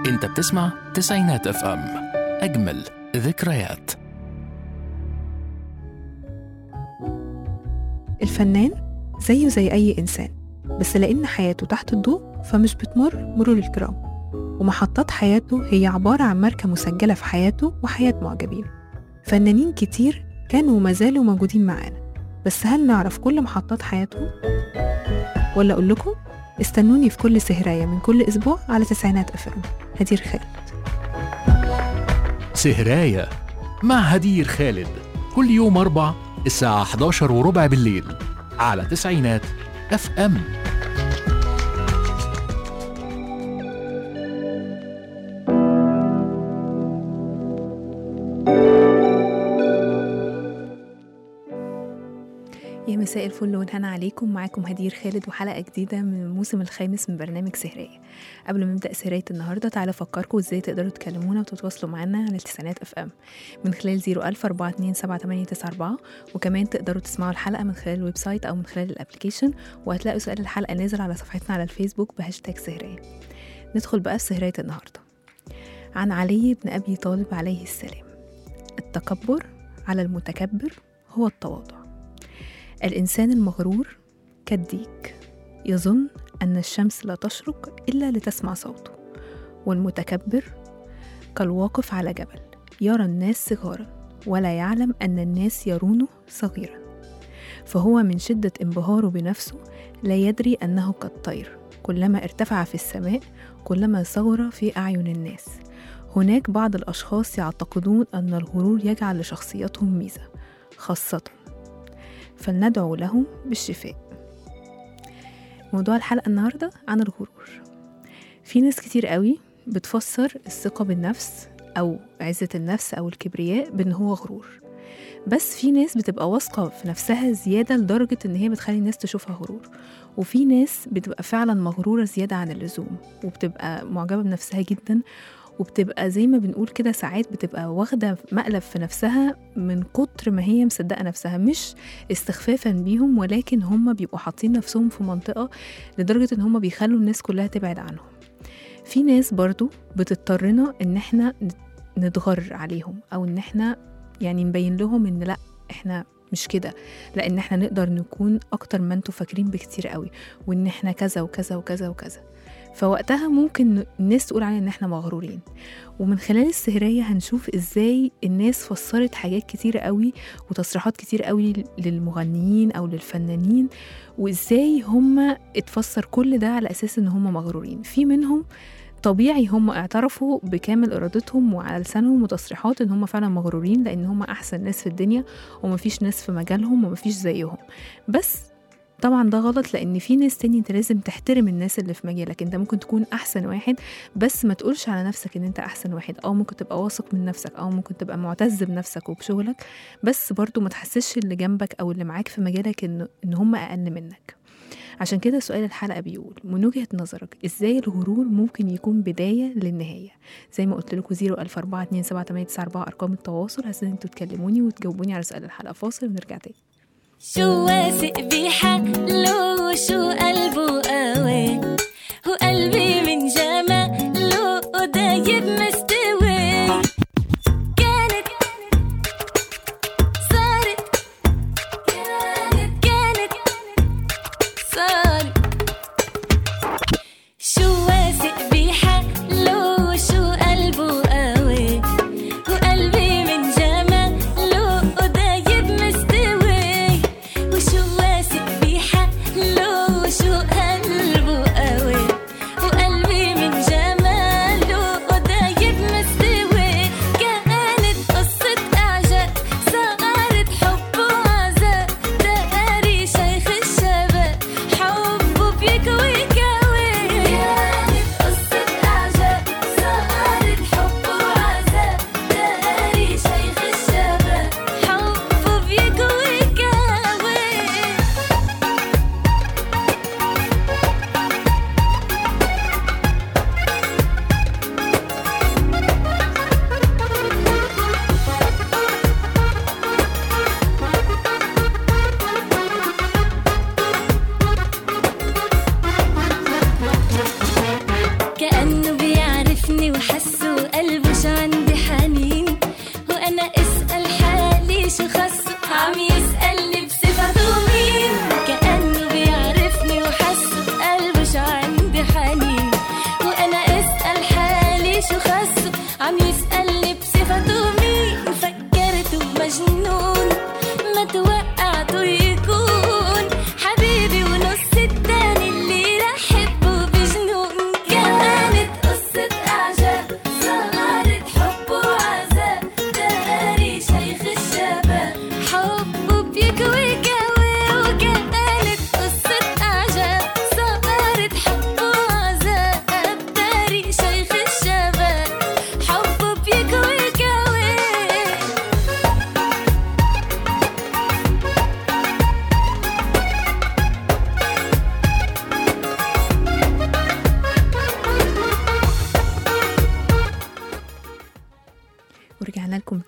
انت بتسمع تسعينات اف ام اجمل ذكريات الفنان زيه زي أي إنسان بس لأن حياته تحت الضوء فمش بتمر مرور الكرام ومحطات حياته هي عبارة عن ماركة مسجلة في حياته وحياة معجبين فنانين كتير كانوا وما زالوا موجودين معانا بس هل نعرف كل محطات حياتهم؟ ولا أقول لكم استنوني في كل سهراية من كل أسبوع على تسعينات أفلام هدير خالد سهراية مع هدير خالد كل يوم أربع الساعة 11 وربع بالليل على تسعينات اف ام يا مساء الفل والهنا عليكم معاكم هدير خالد وحلقة جديدة من الموسم الخامس من برنامج سهرية قبل ما نبدأ سهرية النهاردة تعالى أفكركم إزاي تقدروا تكلمونا وتتواصلوا معنا على التسعينات اف ام من خلال 01427 وكمان تقدروا تسمعوا الحلقة من خلال الويب سايت أو من خلال الابليكيشن وهتلاقوا سؤال الحلقة نازل على صفحتنا على الفيسبوك بهاشتاج سهرية ندخل بقى في سهرية النهاردة عن علي بن أبي طالب عليه السلام التكبر على المتكبر هو التواضع الإنسان المغرور كالديك يظن أن الشمس لا تشرق إلا لتسمع صوته والمتكبر كالواقف على جبل يرى الناس صغارا ولا يعلم أن الناس يرونه صغيرا فهو من شدة انبهاره بنفسه لا يدري أنه كالطير كلما ارتفع في السماء كلما صغر في أعين الناس هناك بعض الأشخاص يعتقدون أن الغرور يجعل لشخصيتهم ميزة خاصة فلندعو لهم بالشفاء موضوع الحلقة النهاردة عن الغرور في ناس كتير قوي بتفسر الثقة بالنفس أو عزة النفس أو الكبرياء بأن هو غرور بس في ناس بتبقى واثقة في نفسها زيادة لدرجة إن هي بتخلي الناس تشوفها غرور وفي ناس بتبقى فعلا مغرورة زيادة عن اللزوم وبتبقى معجبة بنفسها جدا وبتبقى زي ما بنقول كده ساعات بتبقى واخدة مقلب في نفسها من كتر ما هي مصدقة نفسها مش استخفافا بيهم ولكن هم بيبقوا حاطين نفسهم في منطقة لدرجة ان هم بيخلوا الناس كلها تبعد عنهم في ناس برضو بتضطرنا ان احنا نتغر عليهم او ان احنا يعني نبين لهم ان لا احنا مش كده لان احنا نقدر نكون اكتر ما انتوا فاكرين بكتير قوي وان احنا كذا وكذا وكذا وكذا فوقتها ممكن الناس تقول علينا ان احنا مغرورين ومن خلال السهرية هنشوف ازاي الناس فسرت حاجات كتير قوي وتصريحات كتير قوي للمغنيين او للفنانين وازاي هم اتفسر كل ده على اساس ان هم مغرورين في منهم طبيعي هم اعترفوا بكامل ارادتهم وعلى لسانهم وتصريحات ان هم فعلا مغرورين لان هم احسن ناس في الدنيا ومفيش ناس في مجالهم ومفيش زيهم بس طبعا ده غلط لان في ناس تاني انت لازم تحترم الناس اللي في مجالك انت ممكن تكون احسن واحد بس ما تقولش على نفسك ان انت احسن واحد او ممكن تبقى واثق من نفسك او ممكن تبقى معتز بنفسك وبشغلك بس برضو ما تحسسش اللي جنبك او اللي معاك في مجالك ان ان هم اقل منك عشان كده سؤال الحلقة بيقول من وجهة نظرك ازاي الغرور ممكن يكون بداية للنهاية زي ما قلت لكم 014278994 ارقام التواصل هستنى انتوا تكلموني وتجاوبوني على سؤال الحلقة فاصل ونرجع تاني شو واثق بحاله وشو قلبه قوي هو قلبي من جماله دايب مستوي كانت صارت كانت كانت صارت شو واثق بحاله وشو قلبه قوي هو قلبي من جماله دايب مستوي وشو واثق بحاله وشو قلبه قوي وقلبي من جماله دايب مستوي كانت قصة إعجاب صارت حب وعذاب داري شيخ الشباب حبه بيكوي كوي كانت قصة إعجاب صارت حب وعذاب داري شيخ الشباب حبه بيكوي كوي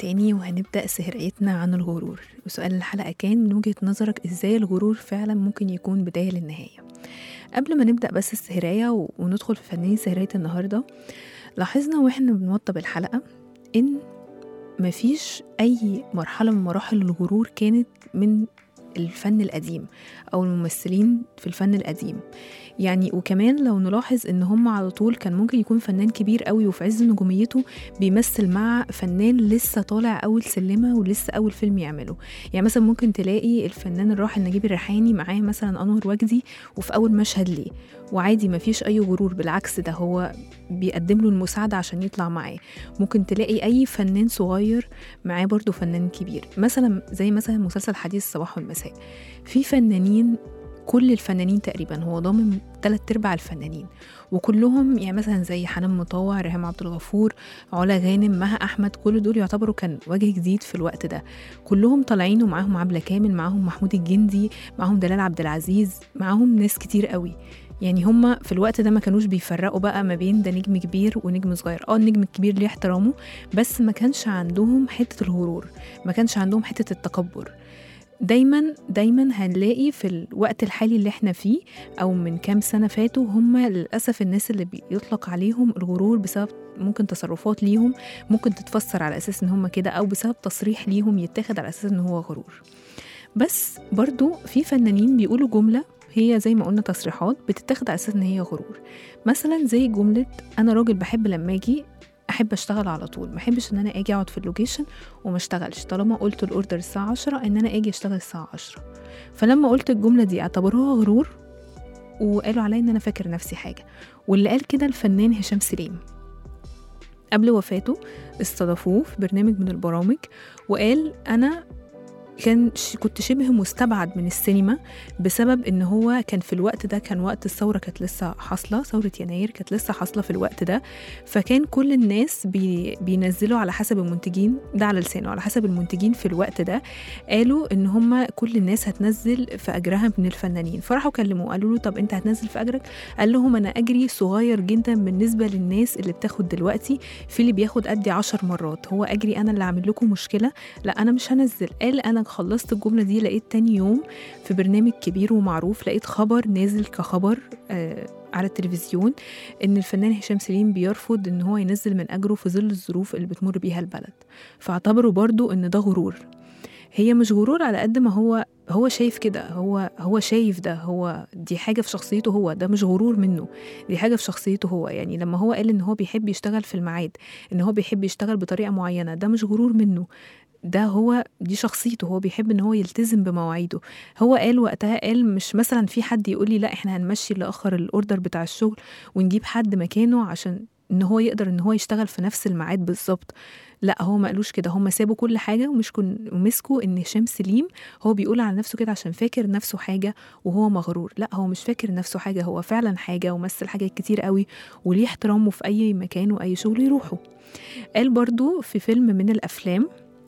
تاني وهنبدأ سهريتنا عن الغرور وسؤال الحلقة كان من وجهة نظرك ازاي الغرور فعلا ممكن يكون بداية للنهاية قبل ما نبدأ بس السهرية و- وندخل في فنانين سهرية النهاردة لاحظنا واحنا بنوضب الحلقة ان مفيش أي مرحلة من مراحل الغرور كانت من الفن القديم أو الممثلين في الفن القديم يعني وكمان لو نلاحظ ان هم على طول كان ممكن يكون فنان كبير قوي وفي عز نجوميته بيمثل مع فنان لسه طالع اول سلمه ولسه اول فيلم يعمله يعني مثلا ممكن تلاقي الفنان الراحل نجيب الريحاني معاه مثلا انور وجدي وفي اول مشهد ليه وعادي مفيش اي غرور بالعكس ده هو بيقدم له المساعده عشان يطلع معاه ممكن تلاقي اي فنان صغير معاه برضو فنان كبير مثلا زي مثلا مسلسل حديث الصباح والمساء في فنانين كل الفنانين تقريبا هو ضامن تلات ارباع الفنانين وكلهم يعني مثلا زي حنان مطوع ريهام عبد الغفور علا غانم مها احمد كل دول يعتبروا كان وجه جديد في الوقت ده كلهم طالعين ومعاهم عبله كامل معاهم محمود الجندي معاهم دلال عبد العزيز معاهم ناس كتير قوي يعني هما في الوقت ده ما كانوش بيفرقوا بقى ما بين ده نجم كبير ونجم صغير اه النجم الكبير ليه احترامه بس ما كانش عندهم حته الغرور ما كانش عندهم حته التكبر دايما دايما هنلاقي في الوقت الحالي اللي احنا فيه او من كام سنه فاتوا هم للاسف الناس اللي بيطلق عليهم الغرور بسبب ممكن تصرفات ليهم ممكن تتفسر على اساس ان هم كده او بسبب تصريح ليهم يتاخد على اساس ان هو غرور بس برضو في فنانين بيقولوا جمله هي زي ما قلنا تصريحات بتتاخد على اساس ان هي غرور مثلا زي جمله انا راجل بحب لما اجي احب اشتغل على طول ما احبش ان انا اجي اقعد في اللوكيشن وما اشتغلش طالما قلت الاوردر الساعه 10 ان انا اجي اشتغل الساعه 10 فلما قلت الجمله دي اعتبروها غرور وقالوا عليا ان انا فاكر نفسي حاجه واللي قال كده الفنان هشام سليم قبل وفاته استضافوه في برنامج من البرامج وقال انا كان ش- كنت شبه مستبعد من السينما بسبب ان هو كان في الوقت ده كان وقت الثوره كانت لسه حاصله ثوره يناير كانت لسه حاصله في الوقت ده فكان كل الناس بي بينزلوا على حسب المنتجين ده على لسانه على حسب المنتجين في الوقت ده قالوا ان هم كل الناس هتنزل في اجرها من الفنانين فراحوا كلموه قالوا له طب انت هتنزل في اجرك قال لهم انا اجري صغير جدا بالنسبه للناس اللي بتاخد دلوقتي في اللي بياخد قدي عشر مرات هو اجري انا اللي عامل لكم مشكله لا انا مش هنزل قال انا خلصت الجمله دي لقيت تاني يوم في برنامج كبير ومعروف لقيت خبر نازل كخبر آه على التلفزيون ان الفنان هشام سليم بيرفض ان هو ينزل من اجره في ظل الظروف اللي بتمر بيها البلد فاعتبروا برضو ان ده غرور هي مش غرور على قد ما هو هو شايف كده هو هو شايف ده هو دي حاجه في شخصيته هو ده مش غرور منه دي حاجه في شخصيته هو يعني لما هو قال ان هو بيحب يشتغل في الميعاد ان هو بيحب يشتغل بطريقه معينه ده مش غرور منه ده هو دي شخصيته هو بيحب ان هو يلتزم بمواعيده هو قال وقتها قال مش مثلا في حد يقول لي لا احنا هنمشي اللي اخر الاوردر بتاع الشغل ونجيب حد مكانه عشان ان هو يقدر ان هو يشتغل في نفس الميعاد بالظبط لا هو ما قالوش كده هم سابوا كل حاجه ومشكوا ومسكوا ان هشام سليم هو بيقول على نفسه كده عشان فاكر نفسه حاجه وهو مغرور لا هو مش فاكر نفسه حاجه هو فعلا حاجه ومثل حاجات كتير قوي وليه احترامه في اي مكان واي شغل يروحه قال برضو في فيلم من الافلام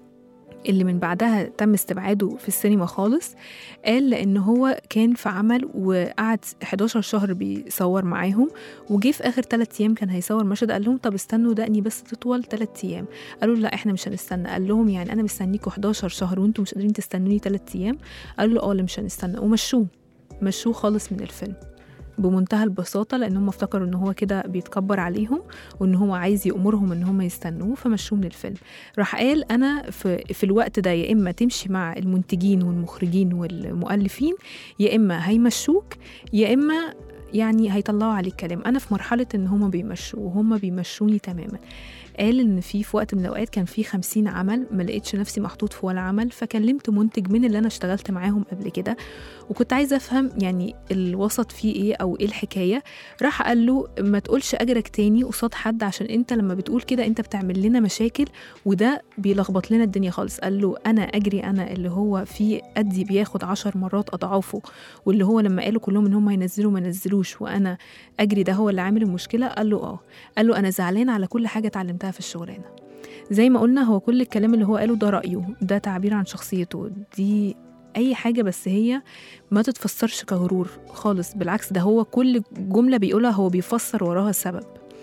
اللي من بعدها تم استبعاده في السينما خالص قال لان هو كان في عمل وقعد 11 شهر بيصور معاهم وجه في اخر 3 ايام كان هيصور مشهد قال لهم طب استنوا دقني بس تطول 3 ايام قالوا له لا احنا مش هنستنى قال لهم يعني انا مستنيكوا 11 شهر وانتم مش قادرين تستنوني 3 ايام قالوا له اه لا مش هنستنى ومشوه مشوه خالص من الفيلم بمنتهى البساطة لأن هم افتكروا إن هو كده بيتكبر عليهم وإن هو عايز يأمرهم إن هم يستنوه فمشوه من الفيلم راح قال أنا في, في الوقت ده يا إما تمشي مع المنتجين والمخرجين والمؤلفين يا إما هيمشوك يا إما يعني هيطلعوا عليك كلام أنا في مرحلة إن هم بيمشوا وهم بيمشوني تماما قال ان في في وقت من الاوقات كان في خمسين عمل ما لقيتش نفسي محطوط في ولا عمل فكلمت منتج من اللي انا اشتغلت معاهم قبل كده وكنت عايزه افهم يعني الوسط فيه ايه او ايه الحكايه راح قال له ما تقولش اجرك تاني قصاد حد عشان انت لما بتقول كده انت بتعمل لنا مشاكل وده بيلخبط لنا الدنيا خالص قال له انا اجري انا اللي هو في ادي بياخد عشر مرات اضعافه واللي هو لما قالوا كلهم ان هم هينزلوا ما نزلوش وانا اجري ده هو اللي عامل المشكله قال له اه قال له انا زعلان على كل حاجه اتعلمتها في الشغلانه زي ما قلنا هو كل الكلام اللي هو قاله ده رايه ده تعبير عن شخصيته دي اي حاجه بس هي ما تتفسرش كغرور خالص بالعكس ده هو كل جمله بيقولها هو بيفسر وراها سبب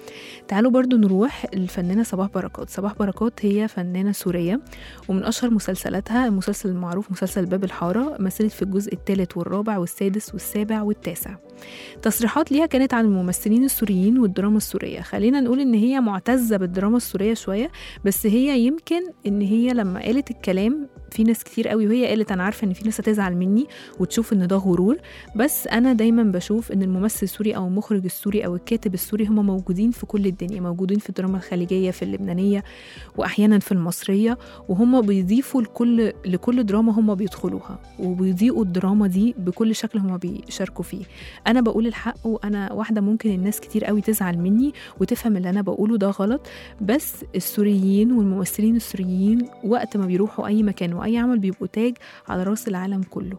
تعالوا برضو نروح الفنانة صباح بركات صباح بركات هي فنانة سورية ومن أشهر مسلسلاتها المسلسل المعروف مسلسل باب الحارة مثلت في الجزء الثالث والرابع والسادس والسابع والتاسع تصريحات ليها كانت عن الممثلين السوريين والدراما السورية خلينا نقول إن هي معتزة بالدراما السورية شوية بس هي يمكن إن هي لما قالت الكلام في ناس كتير قوي وهي قالت أنا عارفة إن في ناس هتزعل مني وتشوف إن ده غرور بس أنا دايما بشوف إن الممثل السوري أو المخرج السوري أو الكاتب السوري هم موجودين في كل الدنيا موجودين في الدراما الخليجية في اللبنانية وأحيانا في المصرية وهم بيضيفوا لكل لكل دراما هم بيدخلوها وبيضيقوا الدراما دي بكل شكل هم بيشاركوا فيه انا بقول الحق وانا واحده ممكن الناس كتير قوي تزعل مني وتفهم اللي انا بقوله ده غلط بس السوريين والممثلين السوريين وقت ما بيروحوا اي مكان واي عمل بيبقوا تاج على راس العالم كله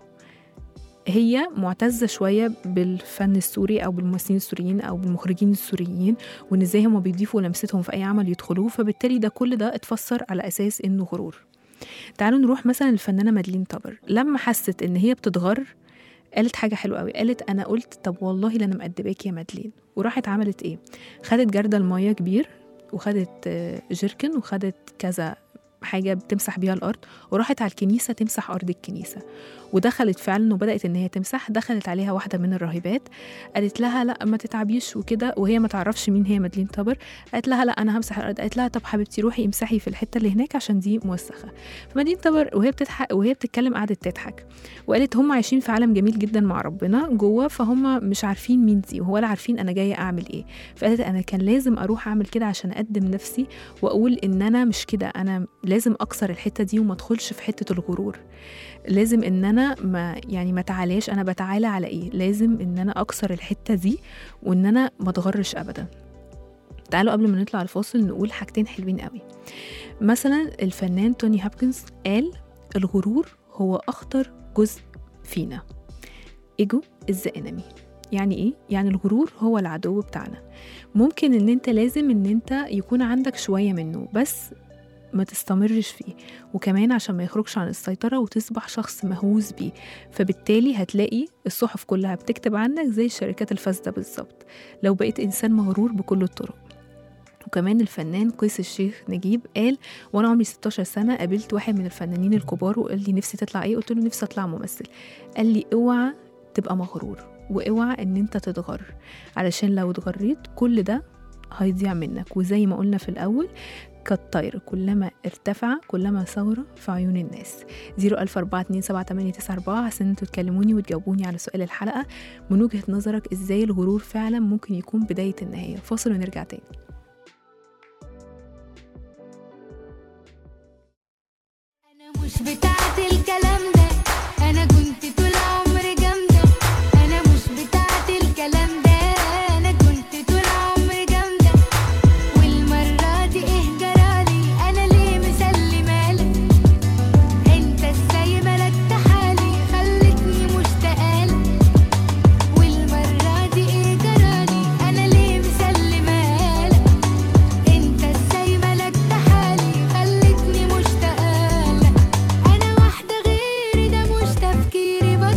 هي معتزة شوية بالفن السوري أو بالممثلين السوريين أو بالمخرجين السوريين وإن إزاي هما بيضيفوا لمستهم في أي عمل يدخلوه فبالتالي ده كل ده اتفسر على أساس إنه غرور تعالوا نروح مثلا الفنانة مادلين طبر لما حست إن هي بتتغر قالت حاجة حلوة قوي قالت أنا قلت طب والله لا أنا مقدباك يا مادلين وراحت عملت إيه خدت جردل مية كبير وخدت آه، جيركن وخدت كذا حاجة بتمسح بيها الأرض وراحت على الكنيسة تمسح أرض الكنيسة ودخلت فعلا وبدأت إن هي تمسح دخلت عليها واحدة من الراهبات قالت لها لا ما تتعبيش وكده وهي ما تعرفش مين هي مادلين طبر قالت لها لا أنا همسح الأرض قالت لها طب حبيبتي روحي امسحي في الحتة اللي هناك عشان دي موسخة فمادلين طبر وهي بتضحك وهي بتتكلم قعدت تضحك وقالت هم عايشين في عالم جميل جدا مع ربنا جوه فهم مش عارفين مين دي ولا عارفين انا جايه اعمل ايه فقالت انا كان لازم اروح اعمل كده عشان اقدم نفسي واقول ان انا مش كده انا لازم اكسر الحته دي وما ادخلش في حته الغرور لازم ان انا ما يعني ما تعالاش انا بتعالى على ايه لازم ان انا اكسر الحته دي وان انا ما اتغرش ابدا تعالوا قبل ما نطلع الفاصل نقول حاجتين حلوين قوي مثلا الفنان توني هابكنز قال الغرور هو اخطر جزء فينا ايجو از انمي يعني ايه يعني الغرور هو العدو بتاعنا ممكن ان انت لازم ان انت يكون عندك شويه منه بس ما تستمرش فيه وكمان عشان ما يخرجش عن السيطرة وتصبح شخص مهووس بيه فبالتالي هتلاقي الصحف كلها بتكتب عنك زي الشركات الفاسدة بالظبط لو بقيت إنسان مغرور بكل الطرق وكمان الفنان قيس الشيخ نجيب قال وانا عمري 16 سنه قابلت واحد من الفنانين الكبار وقال لي نفسي تطلع ايه قلت له نفسي اطلع ممثل قال لي اوعى تبقى مغرور واوعى ان انت تتغر علشان لو اتغريت كل ده هيضيع منك وزي ما قلنا في الاول كالطير كلما ارتفع كلما ثغر في عيون الناس 004278994 عشان انتوا تكلموني وتجاوبوني على سؤال الحلقة من وجهة نظرك ازاي الغرور فعلا ممكن يكون بداية النهاية فاصل ونرجع تاني انا مش بتاعت الكلام ده انا كنت طول عمري جامده انا مش بتاعت الكلام ده انا كنت طول عمري جامده والمره دي ايه جرالي انا ليه مسلمه لك انت ازاي ملكت حالي خلتني مشتاقه لك والمره دي ايه جرالي انا ليه مسلمه لك انت ازاي ملكت حالي خلتني مشتاقه لك انا واحده غيري ده مش تفكيري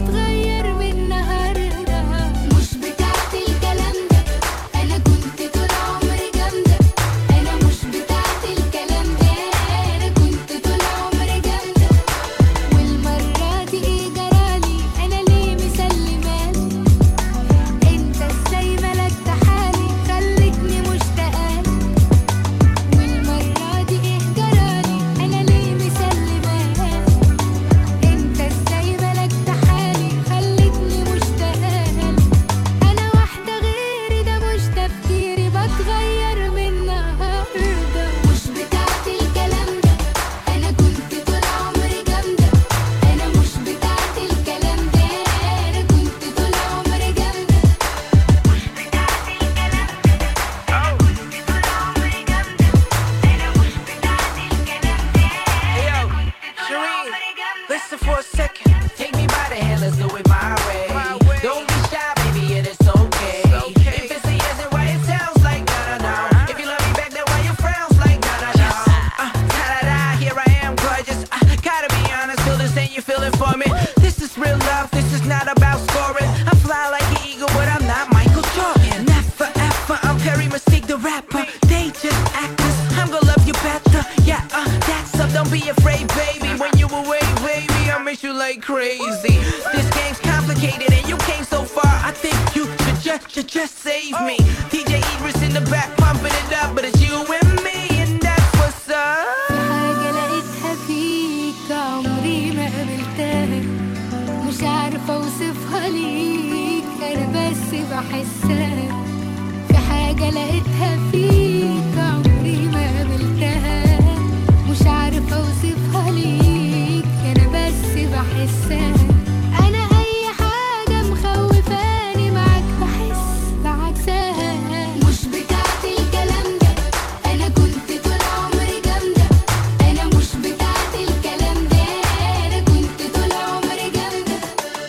be afraid, baby. When you away, baby, I miss you like crazy. This game's complicated and you came so far. I think you should just, just, just save me. DJ Idris in the back pumping it up, but it's you and me, and that's what's up. في حاجة لقيتها فيك عمري ما قابلتها مش عارفة اوصفها ليك انا بس بحسها في حاجة لقيتها فيك عمري ما قابلتها مش عارفة اوصفها ليك انا بس بحسها انا اي حاجة مخوفاني معاك بحس بعكسها مش بتاعت الكلام ده انا كنت طول عمري جامدة انا مش بتاعت الكلام ده انا كنت طول عمري جامدة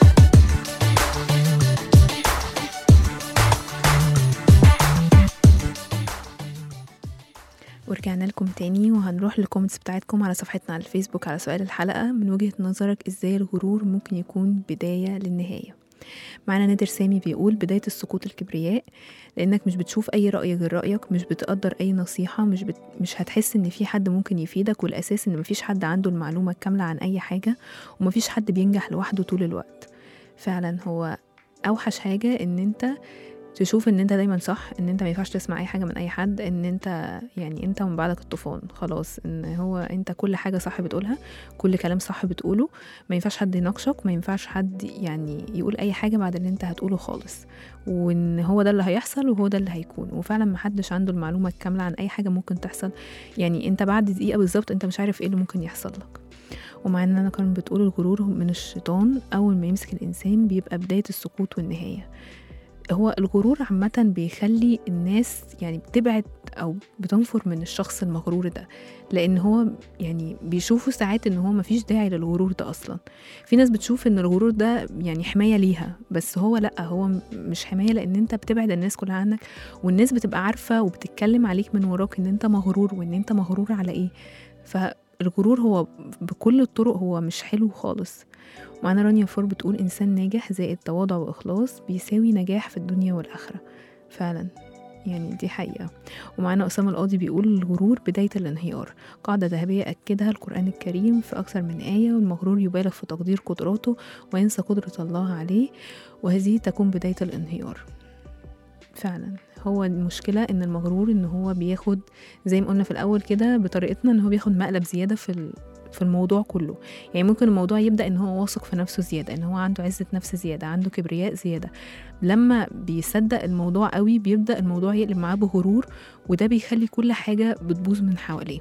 ورجعنا لكم تاني وهنروح للكومنتس بتاعتكم على صفحتنا على الفيسبوك على سؤال الحلقة من وجهة نظرك ازاي الغرور ممكن يكون بداية للنهاية معنا نادر سامي بيقول بداية السقوط الكبرياء لأنك مش بتشوف أي رأي غير رأيك مش بتقدر أي نصيحة مش, بت... مش هتحس إن في حد ممكن يفيدك والأساس إن مفيش حد عنده المعلومة الكاملة عن أي حاجة ومفيش حد بينجح لوحده طول الوقت فعلا هو أوحش حاجة إن أنت تشوف ان انت دايما صح ان انت ما ينفعش تسمع اي حاجه من اي حد ان انت يعني انت من بعدك الطوفان خلاص ان هو انت كل حاجه صح بتقولها كل كلام صح بتقوله ما ينفعش حد يناقشك ما ينفعش حد يعني يقول اي حاجه بعد اللي انت هتقوله خالص وان هو ده اللي هيحصل وهو ده اللي هيكون وفعلا ما حدش عنده المعلومه الكامله عن اي حاجه ممكن تحصل يعني انت بعد دقيقه بالظبط انت مش عارف ايه اللي ممكن يحصل لك ومع ان انا كان بتقول الغرور من الشيطان اول ما يمسك الانسان بيبقى بدايه السقوط والنهايه هو الغرور عامة بيخلي الناس يعني بتبعد أو بتنفر من الشخص المغرور ده لأن هو يعني بيشوفوا ساعات إن هو مفيش داعي للغرور ده أصلا في ناس بتشوف إن الغرور ده يعني حماية ليها بس هو لأ هو م- مش حماية لأن أنت بتبعد الناس كلها عنك والناس بتبقى عارفة وبتتكلم عليك من وراك إن أنت مغرور وإن أنت مغرور على إيه فالغرور هو بكل الطرق هو مش حلو خالص معانا رانيا فور بتقول إنسان ناجح زائد تواضع وإخلاص بيساوي نجاح في الدنيا والآخرة فعلا يعني دي حقيقة ومعانا أسامة القاضي بيقول الغرور بداية الانهيار قاعدة ذهبية أكدها القرآن الكريم في أكثر من آية والمغرور يبالغ في تقدير قدراته وينسى قدرة الله عليه وهذه تكون بداية الانهيار فعلا هو المشكلة إن المغرور إن هو بياخد زي ما قلنا في الأول كده بطريقتنا إن هو بياخد مقلب زيادة في ال- في الموضوع كله يعني ممكن الموضوع يبدا ان هو واثق في نفسه زياده ان هو عنده عزه نفس زياده عنده كبرياء زياده لما بيصدق الموضوع قوي بيبدا الموضوع يقلب معاه بغرور وده بيخلي كل حاجه بتبوظ من حواليه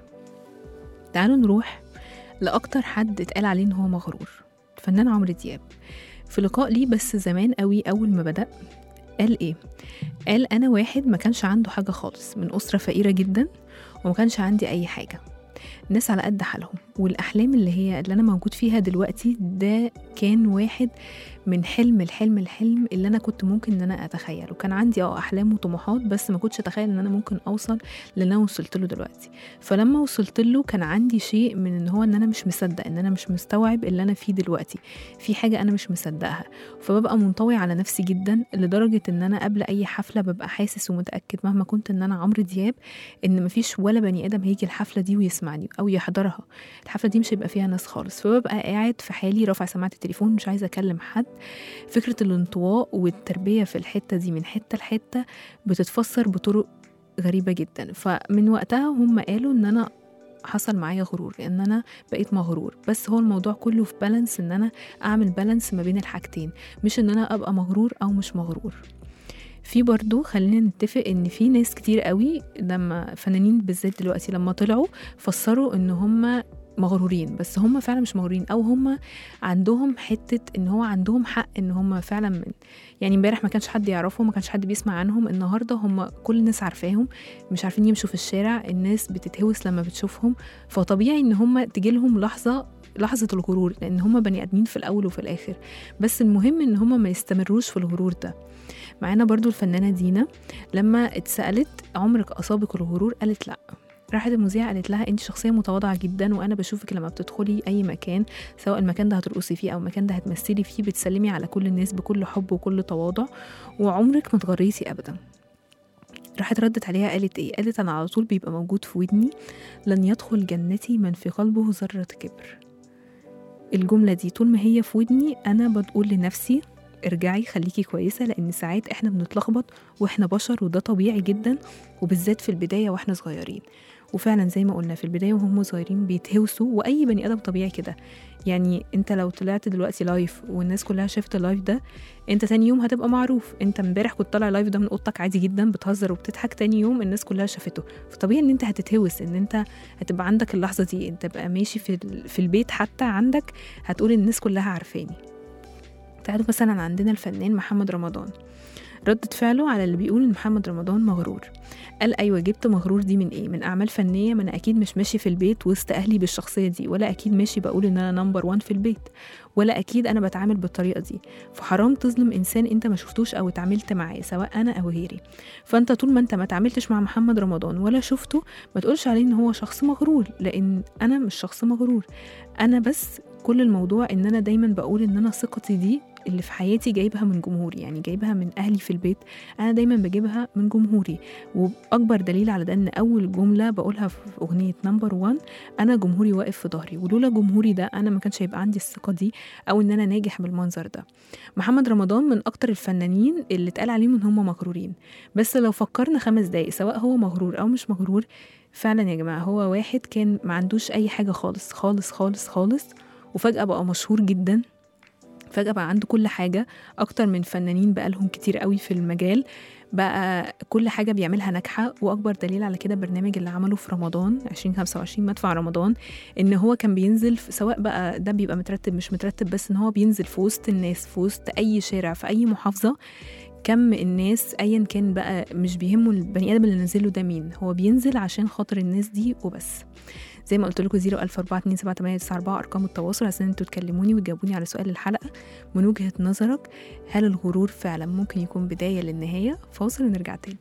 تعالوا نروح لاكتر حد اتقال عليه ان هو مغرور الفنان عمرو دياب في لقاء ليه بس زمان قوي اول ما بدا قال ايه قال انا واحد ما كانش عنده حاجه خالص من اسره فقيره جدا وما كانش عندي اي حاجه الناس على قد حالهم والاحلام اللي هي اللي انا موجود فيها دلوقتي ده كان واحد من حلم الحلم الحلم اللي انا كنت ممكن ان انا اتخيله كان عندي اه احلام وطموحات بس ما كنتش اتخيل ان انا ممكن اوصل للي انا وصلت له دلوقتي فلما وصلت له كان عندي شيء من ان هو ان انا مش مصدق ان انا مش مستوعب اللي انا فيه دلوقتي في حاجه انا مش مصدقها فببقى منطوي على نفسي جدا لدرجه ان انا قبل اي حفله ببقى حاسس ومتاكد مهما كنت ان انا عمرو دياب ان مفيش ولا بني ادم هيجي الحفله دي ويسمعني او يحضرها الحفله دي مش هيبقى فيها ناس خالص فببقى قاعد في حالي رافع سماعه التليفون مش عايزه اكلم حد فكره الانطواء والتربيه في الحته دي من حته لحته بتتفسر بطرق غريبه جدا فمن وقتها هم قالوا ان انا حصل معايا غرور ان انا بقيت مغرور بس هو الموضوع كله في بالانس ان انا اعمل بالانس ما بين الحاجتين مش ان انا ابقى مغرور او مش مغرور في برضو خلينا نتفق ان في ناس كتير قوي لما فنانين بالذات دلوقتي لما طلعوا فسروا ان هم مغرورين بس هم فعلا مش مغرورين او هم عندهم حته ان هو عندهم حق ان هم فعلا من يعني امبارح ما كانش حد يعرفهم ما كانش حد بيسمع عنهم النهارده هم كل الناس عارفاهم مش عارفين يمشوا في الشارع الناس بتتهوس لما بتشوفهم فطبيعي ان هم تجيلهم لحظه لحظة الغرور لأن هم بني آدمين في الأول وفي الآخر بس المهم إن هم ما يستمروش في الغرور ده معانا برضو الفنانة دينا لما اتسألت عمرك أصابك الغرور قالت لأ راحت المذيعة قالت لها انت شخصية متواضعة جدا وانا بشوفك لما بتدخلي اي مكان سواء المكان ده هترقصي فيه او المكان ده هتمثلي فيه بتسلمي على كل الناس بكل حب وكل تواضع وعمرك ما تغريتي ابدا راحت ردت عليها قالت ايه قالت انا على طول بيبقى موجود في ودني لن يدخل جنتي من في قلبه ذرة كبر الجملة دي طول ما هي في ودني أنا بقول لنفسي ارجعي خليكي كويسة لأن ساعات احنا بنتلخبط واحنا بشر وده طبيعي جدا وبالذات في البداية واحنا صغيرين وفعلا زي ما قلنا في البداية وهم صغيرين بيتهوسوا وأي بني آدم طبيعي كده يعني انت لو طلعت دلوقتي لايف والناس كلها شافت اللايف ده انت تاني يوم هتبقى معروف انت امبارح كنت طالع لايف ده من اوضتك عادي جدا بتهزر وبتضحك تاني يوم الناس كلها شافته فطبيعي ان انت هتتهوس ان انت هتبقى عندك اللحظه دي انت بقى ماشي في ال- في البيت حتى عندك هتقول الناس كلها عارفاني تعالوا مثلا عندنا الفنان محمد رمضان ردة فعله على اللي بيقول ان محمد رمضان مغرور قال ايوه جبت مغرور دي من ايه من اعمال فنيه ما انا اكيد مش ماشي في البيت وسط اهلي بالشخصيه دي ولا اكيد ماشي بقول ان انا نمبر وان في البيت ولا اكيد انا بتعامل بالطريقه دي فحرام تظلم انسان انت ما شفتوش او اتعاملت معاه سواء انا او غيري فانت طول ما انت ما اتعاملتش مع محمد رمضان ولا شفته ما تقولش عليه ان هو شخص مغرور لان انا مش شخص مغرور انا بس كل الموضوع ان انا دايما بقول ان انا ثقتي دي اللي في حياتي جايبها من جمهوري يعني جايبها من اهلي في البيت انا دايما بجيبها من جمهوري واكبر دليل على ده ان اول جمله بقولها في اغنيه نمبر 1 انا جمهوري واقف في ظهري ولولا جمهوري ده انا ما كانش هيبقى عندي الثقه دي او ان انا ناجح بالمنظر ده محمد رمضان من اكتر الفنانين اللي اتقال عليهم ان هم مغرورين بس لو فكرنا خمس دقايق سواء هو مغرور او مش مغرور فعلا يا جماعه هو واحد كان ما عندوش اي حاجه خالص خالص خالص خالص وفجاه بقى مشهور جدا فجأة بقى عنده كل حاجة أكتر من فنانين بقالهم كتير قوي في المجال بقى كل حاجة بيعملها ناجحة وأكبر دليل على كده برنامج اللي عمله في رمضان 2025 مدفع رمضان إن هو كان بينزل في سواء بقى ده بيبقى مترتب مش مترتب بس إن هو بينزل في وسط الناس في وسط أي شارع في أي محافظة كم الناس ايا كان بقى مش بيهمه البني ادم اللي نزله ده مين هو بينزل عشان خاطر الناس دي وبس زي ما قلت لكم 014278994 ارقام التواصل عشان انتوا تكلموني وتجاوبوني على سؤال الحلقه من وجهه نظرك هل الغرور فعلا ممكن يكون بدايه للنهايه فاصل ونرجع تاني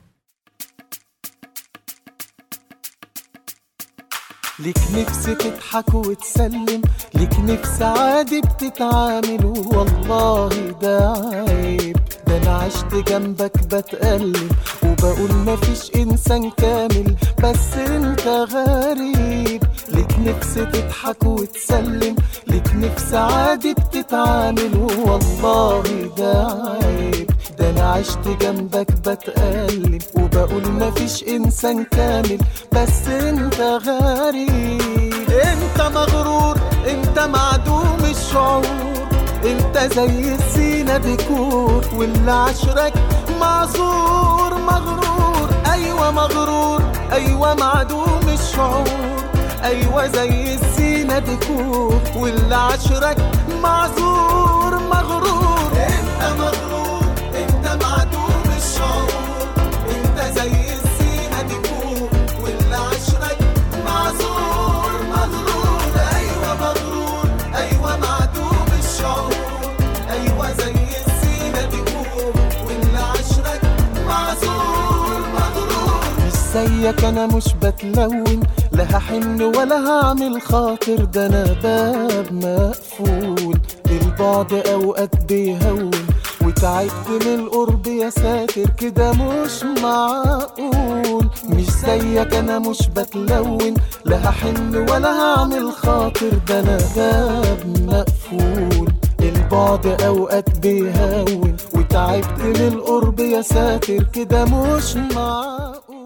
ليك نفس تضحك وتسلم ليك نفس عادي بتتعامل والله ده عيب ده انا عشت جنبك بتألم وبقول مفيش انسان كامل بس انت غريب ليك نفس تضحك وتسلم ليك نفس عادي بتتعامل والله ده عيب ده انا عشت جنبك بتألم وبقول مفيش انسان كامل بس انت غريب انت مغرور انت معدوم الشعور انت زي الزينة ديكور واللي عشرك معذور مغرور ايوه مغرور ايوه معدوم الشعور ايوه زي الزينة ديكور واللي عشرك معذور مغرور انت مغرور انت معدوم الشعور انت زي الزينة ديكور واللي عشرك معذور مغرور ايوه مغرور ايوه معدوم الشعور ايوه زي الزينة ديكور واللي عشرك معذور مغرور مش زيك انا مش بتلون لا هحن ولا هعمل خاطر ده انا باب مقفول البعد اوقات بيهون وتعبت من القرب يا ساتر كده مش معقول مش زيك انا مش بتلون لا هحن ولا هعمل خاطر ده انا باب مقفول البعد اوقات بيهون وتعبت من القرب يا ساتر كده مش معقول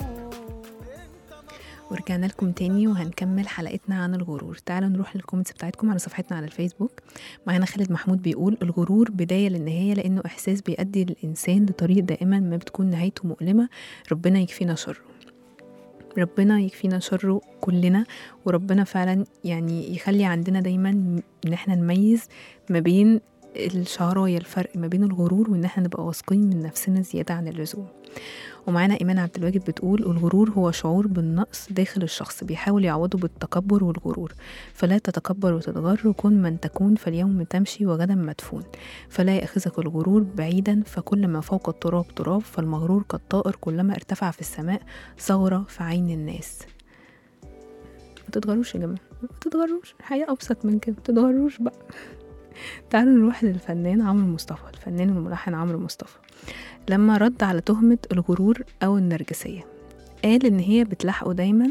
ورجعنا لكم تاني وهنكمل حلقتنا عن الغرور تعالوا نروح للكومنتس بتاعتكم على صفحتنا على الفيسبوك معانا خالد محمود بيقول الغرور بداية للنهاية لأنه إحساس بيؤدي الإنسان لطريق دائما ما بتكون نهايته مؤلمة ربنا يكفينا شره ربنا يكفينا شره كلنا وربنا فعلا يعني يخلي عندنا دايما ان احنا نميز ما بين الشعرايه الفرق ما بين الغرور وان احنا نبقى واثقين من نفسنا زياده عن اللزوم ومعانا ايمان عبد الواجد بتقول الغرور هو شعور بالنقص داخل الشخص بيحاول يعوضه بالتكبر والغرور فلا تتكبر وتتغر كن من تكون فاليوم تمشي وغدا مدفون فلا يأخذك الغرور بعيدا فكل ما فوق التراب تراب فالمغرور كالطائر كلما ارتفع في السماء ثغرة في عين الناس ما تتغروش يا جماعة ما تتغروش الحياة أبسط من كده ما تتغروش بقى تعالوا نروح للفنان عمرو مصطفى الفنان والملحن عمرو مصطفى لما رد على تهمة الغرور أو النرجسية قال إن هي بتلاحقه دايما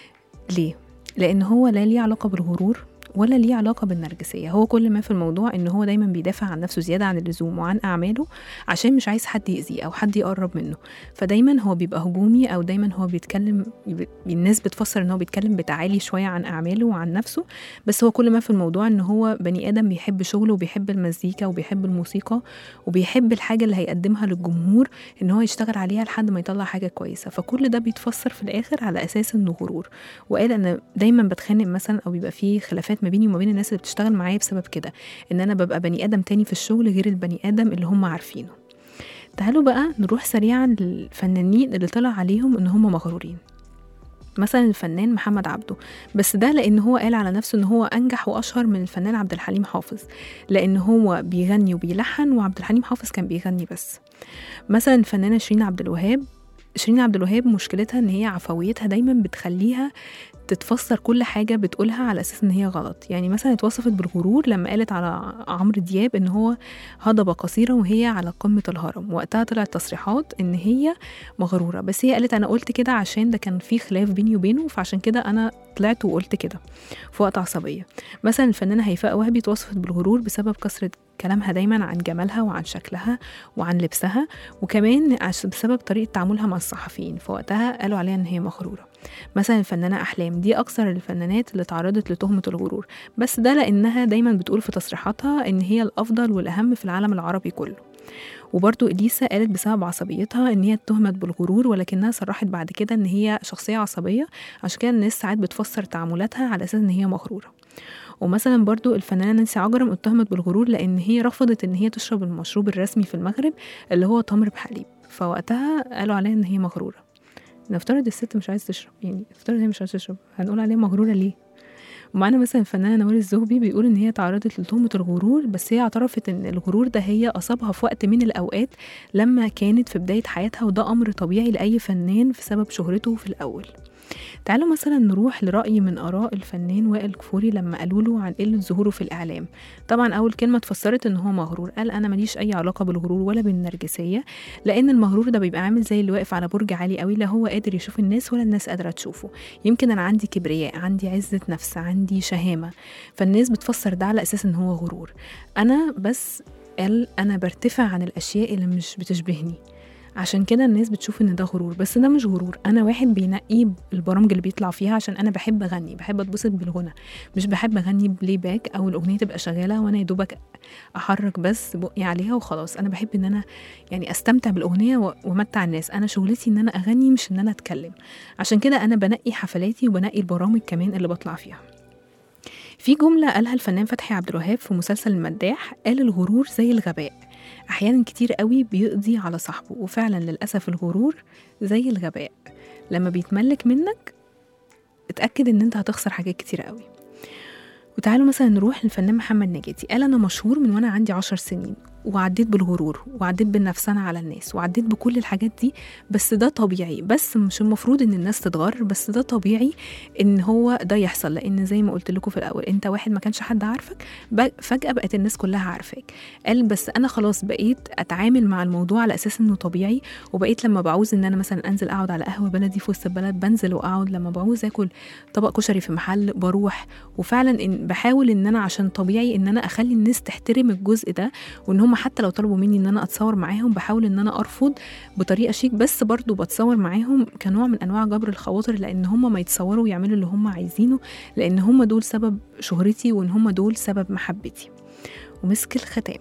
ليه؟ لأن هو لا ليه علاقة بالغرور ولا ليه علاقة بالنرجسية هو كل ما في الموضوع إن هو دايما بيدافع عن نفسه زيادة عن اللزوم وعن أعماله عشان مش عايز حد يأذيه أو حد يقرب منه فدايما هو بيبقى هجومي أو دايما هو بيتكلم ب- الناس بتفسر إن هو بيتكلم بتعالي شوية عن أعماله وعن نفسه بس هو كل ما في الموضوع إن هو بني آدم بيحب شغله وبيحب المزيكا وبيحب الموسيقى وبيحب الحاجة اللي هيقدمها للجمهور إن هو يشتغل عليها لحد ما يطلع حاجة كويسة فكل ده بيتفسر في الآخر على أساس إنه غرور وقال أنا دايما بتخانق مثلا أو بيبقى فيه خلافات ما بيني وما بين الناس اللي بتشتغل معايا بسبب كده إن أنا ببقى بني آدم تاني في الشغل غير البني آدم اللي هم عارفينه تعالوا بقى نروح سريعا للفنانين اللي طلع عليهم إن هم مغرورين مثلا الفنان محمد عبده بس ده لان هو قال على نفسه ان هو انجح واشهر من الفنان عبد الحليم حافظ لان هو بيغني وبيلحن وعبد الحليم حافظ كان بيغني بس مثلا الفنانه شيرين عبد الوهاب شيرين عبد الوهاب مشكلتها ان هي عفويتها دايما بتخليها تتفسر كل حاجة بتقولها على أساس إن هي غلط يعني مثلا اتوصفت بالغرور لما قالت على عمرو دياب إن هو هضبة قصيرة وهي على قمة الهرم وقتها طلعت تصريحات إن هي مغرورة بس هي قالت أنا قلت كده عشان ده كان في خلاف بيني وبينه فعشان كده أنا طلعت وقلت كده في وقت عصبية مثلا الفنانة هيفاء وهبي اتوصفت بالغرور بسبب كثرة كلامها دايما عن جمالها وعن شكلها وعن لبسها وكمان عش- بسبب طريقة تعاملها مع الصحفيين فوقتها قالوا عليها إن هي مغرورة مثلا الفنانة أحلام دي أكثر الفنانات اللي تعرضت لتهمة الغرور بس ده لأنها دايما بتقول في تصريحاتها إن هي الأفضل والأهم في العالم العربي كله وبرضو إليسا قالت بسبب عصبيتها إن هي اتهمت بالغرور ولكنها صرحت بعد كده إن هي شخصية عصبية عشان كده الناس ساعات بتفسر تعاملاتها على أساس إن هي مغرورة ومثلا برضو الفنانة نانسي عجرم اتهمت بالغرور لأن هي رفضت إن هي تشرب المشروب الرسمي في المغرب اللي هو تمر بحليب فوقتها قالوا عليها إن هي مغرورة نفترض الست مش عايز تشرب يعني نفترض هي مش عايزة تشرب هنقول عليها مغرورة ليه ومعانا مثلا الفنانة نوال الزهبي بيقول إن هي تعرضت لتهمة الغرور بس هي اعترفت إن الغرور ده هي أصابها في وقت من الأوقات لما كانت في بداية حياتها وده أمر طبيعي لأي فنان في سبب شهرته في الأول تعالوا مثلا نروح لرأي من آراء الفنان وائل كفوري لما قالوا له عن قلة ظهوره في الإعلام طبعا أول كلمة اتفسرت إن هو مغرور قال أنا ماليش أي علاقة بالغرور ولا بالنرجسية لأن المغرور ده بيبقى عامل زي اللي واقف على برج عالي قوي لا هو قادر يشوف الناس ولا الناس قادرة تشوفه يمكن أنا عندي كبرياء عندي عزة نفس عندي شهامة فالناس بتفسر ده على أساس إن هو غرور أنا بس قال أنا برتفع عن الأشياء اللي مش بتشبهني عشان كده الناس بتشوف ان ده غرور بس ده مش غرور انا واحد بينقي البرامج اللي بيطلع فيها عشان انا بحب اغني بحب اتبسط بالغنى مش بحب اغني بلاي باك او الاغنيه تبقى شغاله وانا يا دوبك احرك بس بقي عليها وخلاص انا بحب ان انا يعني استمتع بالاغنيه و- وامتع الناس انا شغلتي ان انا اغني مش ان انا اتكلم عشان كده انا بنقي حفلاتي وبنقي البرامج كمان اللي بطلع فيها في جملة قالها الفنان فتحي عبد الوهاب في مسلسل المداح قال الغرور زي الغباء أحيانا كتير قوي بيقضي على صاحبه وفعلا للأسف الغرور زي الغباء لما بيتملك منك اتأكد إن أنت هتخسر حاجات كتير قوي وتعالوا مثلا نروح للفنان محمد نجاتي قال أنا مشهور من وأنا عندي عشر سنين وعديت بالغرور وعديت بالنفسنة على الناس وعديت بكل الحاجات دي بس ده طبيعي بس مش المفروض ان الناس تتغر بس ده طبيعي ان هو ده يحصل لان زي ما قلت لكم في الاول انت واحد ما كانش حد عارفك ب- فجأة بقت الناس كلها عارفاك قال بس انا خلاص بقيت اتعامل مع الموضوع على اساس انه طبيعي وبقيت لما بعوز ان انا مثلا انزل اقعد على قهوه بلدي في وسط البلد بنزل واقعد لما بعوز اكل طبق كشري في محل بروح وفعلا إن بحاول ان انا عشان طبيعي ان انا اخلي الناس تحترم الجزء ده وان هم حتى لو طلبوا مني ان انا اتصور معاهم بحاول ان انا ارفض بطريقه شيك بس برضو بتصور معاهم كنوع من انواع جبر الخواطر لان هم ما يتصوروا ويعملوا اللي هم عايزينه لان هم دول سبب شهرتي وان هم دول سبب محبتي ومسك الختام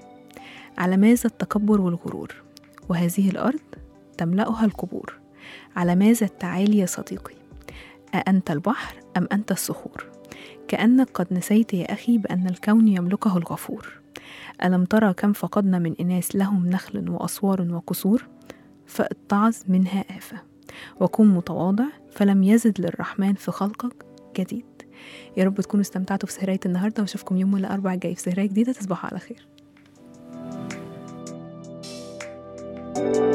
على ماذا التكبر والغرور وهذه الارض تملاها القبور على ماذا التعالي يا صديقي أأنت البحر أم أنت الصخور كأنك قد نسيت يا أخي بأن الكون يملكه الغفور ألم ترى كم فقدنا من إناس لهم نخل وأسوار وقصور فاتعظ منها آفة وكن متواضع فلم يزد للرحمن في خلقك جديد يا رب تكونوا استمتعتوا في سهرية النهاردة واشوفكم يوم الأربعاء الجاي في سهرية جديدة تصبحوا على خير